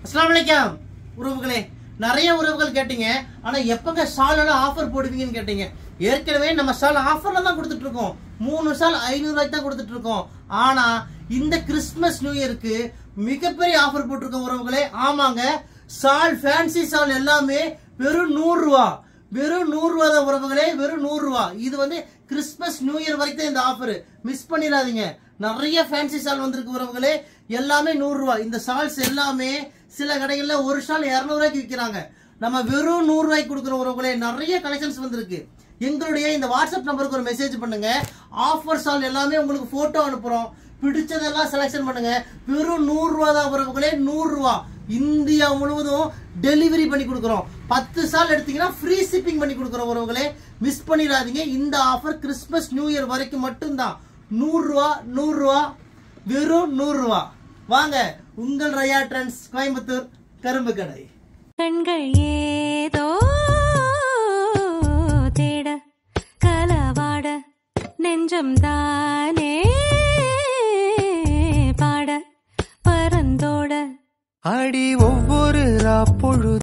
அஸ்ஸலாமு அலைக்கும் உறவுகளே நிறைய உறவுகள் கேட்டீங்க ஆனா எப்பங்க ஷால் எல்லாம் ஆஃபர் போடுவீங்கன்னு கேட்டீங்க ஏற்கனவே நம்ம ஷால் ஆஃபர்ல தான் கொடுத்துட்டு இருக்கோம் மூணு ஷால் ஐநூறு ரூபாய்க்கு தான் கொடுத்துட்டு இருக்கோம் ஆனா இந்த கிறிஸ்துமஸ் நியூ இயருக்கு மிகப்பெரிய ஆஃபர் போட்டிருக்கோம் உறவுகளே ஆமாங்க ஷால் ஃபேன்சி ஷால் எல்லாமே வெறும் நூறு ரூபா வெறும் நூறு ரூபா தான் உறவுகளே வெறும் நூறு ரூபா இது வந்து கிறிஸ்மஸ் நியூ இயர் வரைக்கும் தான் இந்த ஆஃபர் மிஸ் பண்ணிடாதீங்க நிறைய ஃபேன்சி ஷால் வந்திருக்கு உறவுகளே எல்லாமே நூறு ரூபா இந்த ஷால்ஸ் எல்லாமே சில கடைகள்ல ஒரு ஷால் இருநூறு ரூபாய்க்கு விற்கிறாங்க நம்ம வெறும் நூறு ரூபாய்க்கு கொடுக்குற உறவுகளே நிறைய கலெக்ஷன்ஸ் வந்திருக்கு எங்களுடைய இந்த வாட்ஸ்அப் நம்பருக்கு ஒரு மெசேஜ் பண்ணுங்க ஆஃபர் ஷால் எல்லாமே உங்களுக்கு போட்டோ அனுப்புறோம் பிடிச்சதெல்லாம் செலக்ஷன் பண்ணுங்க வெறும் நூறு ரூபா தான் உறவுகளே நூறு ரூபா இந்தியா முழுவதும் டெலிவரி பண்ணி கொடுக்குறோம் பத்து சால் எடுத்தீங்கன்னா ஃப்ரீ ஷிப்பிங் பண்ணி கொடுக்குறோம் உறவுகளே மிஸ் பண்ணிடாதீங்க இந்த ஆஃபர் கிறிஸ்மஸ் நியூ இயர் வரைக்கும் மட்டும்தான் நூறு ரூபா நூறு ரூபா வெறும் நூறு ரூபா வாங்க உங்கள் ரயா ட்ரெண்ட்ஸ் கோயம்புத்தூர் கரும்பு கடை கண்கள் ஏதோ தேட கலவாட நெஞ்சம் தானே பாட பரந்தோட அடி ஒவ்வொரு ராப்பொழுது